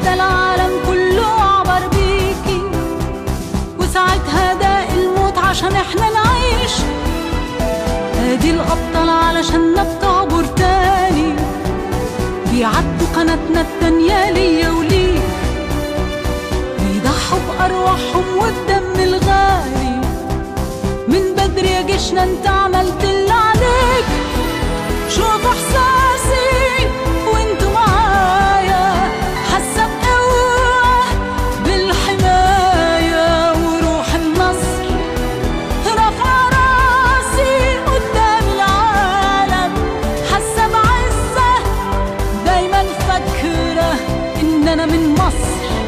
حتى العالم كله عبر بيكي وساعتها داق الموت عشان احنا نعيش ادي الابطال علشان بتعبر تاني بيعدوا قناتنا التانية ليا وليك بيضحوا بأرواحهم والدم الغالي من بدري يا جيشنا انت عملت اللي عليك شوفوا احساسي وانتوا معايا حاسه بقوه بالحمايه وروح النصر رافعه راسي قدام العالم حاسه بعزه دايما فاكره ان انا من مصر